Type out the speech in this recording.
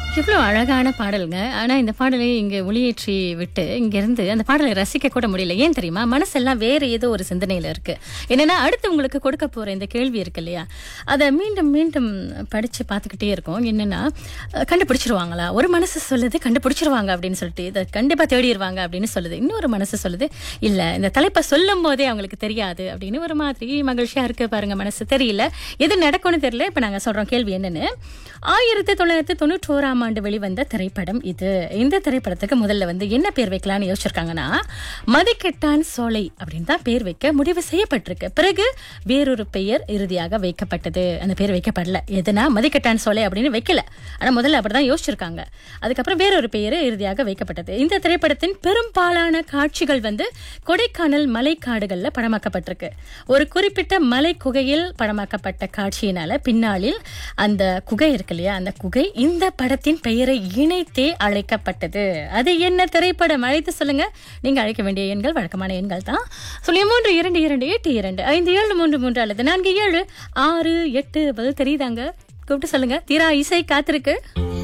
எவ்வளோ அழகான பாடலுங்க ஆனா இந்த பாடலை இங்க ஒளியேற்றி விட்டு இங்க இருந்து அந்த பாடலை ரசிக்க கூட முடியல ஏன் தெரியுமா மனசெல்லாம் வேற ஏதோ ஒரு சிந்தனையில இருக்கு என்னன்னா அடுத்து உங்களுக்கு கொடுக்க போற இந்த கேள்வி இருக்கு இல்லையா அதை மீண்டும் மீண்டும் படிச்சு பார்த்துக்கிட்டே இருக்கோம் என்னன்னா அஹ், கண்டுபிடிச்சிருவாங்களா ஒரு மனசு சொல்லுது கண்டுபிடிச்சிருவாங்க அப்படின்னு சொல்லிட்டு இதை கண்டிப்பா தேடிடுவாங்க அப்படின்னு சொல்லுது இன்னொரு மனசு சொல்லுது இல்ல இந்த தலைப்பை சொல்லும் போதே அவங்களுக்கு தெரியாது அப்படின்னு ஒரு மாதிரி மகிழ்ச்சியா இருக்கு பாருங்க மனசு தெரியல எது நடக்கும்னு தெரியல இப்ப நாங்க சொல்றோம் கேள்வி என்னன்னு ஆயிரத்தி தொள்ளாயிரத்தி தொண்ணூற்றி ஓராம் ஆண்டு வெளிவந்த திரைப்படம் இது இந்த திரைப்படத்துக்கு முதல்ல வந்து என்ன பேர் வைக்கலாம்னு யோசிச்சிருக்காங்கன்னா மதிக்கெட்டான் சோலை அப்படின்னு தான் பேர் வைக்க முடிவு செய்யப்பட்டிருக்கு பிறகு வேறொரு பெயர் இறுதியாக வைக்கப்பட்டது அந்த பேர் வைக்கப்படல எதுனா மதிக்கெட்டான் சோலை அப்படின்னு வைக்கல ஆனா முதல்ல அப்படிதான் யோசிச்சிருக்காங்க அதுக்கப்புறம் வேறொரு பெயர் இறுதியாக வைக்கப்பட்டது இந்த திரைப்படத்தின் பெரும்பாலான காட்சிகள் வந்து கொடைக்கானல் மலைக்காடுகள்ல படமாக்கப்பட்டிருக்கு ஒரு குறிப்பிட்ட மலை குகையில் படமாக்கப்பட்ட காட்சியினால பின்னாளில் அந்த குகை இருக்கு இல்லையா அந்த குகை இந்த படத்தின் பெயரை இணைத்தே அழைக்கப்பட்டது அது என்ன திரைப்படம் அழைத்து சொல்லுங்க நீங்க அழைக்க வேண்டிய எண்கள் வழக்கமான எண்கள் தான் சொல்லி மூன்று இரண்டு இரண்டு எட்டு இரண்டு ஐந்து ஏழு மூன்று மூன்று அல்லது நான்கு ஏழு ஆறு எட்டு பதில் தெரியுதாங்க கூப்பிட்டு சொல்லுங்க தீரா இசை காத்திருக்கு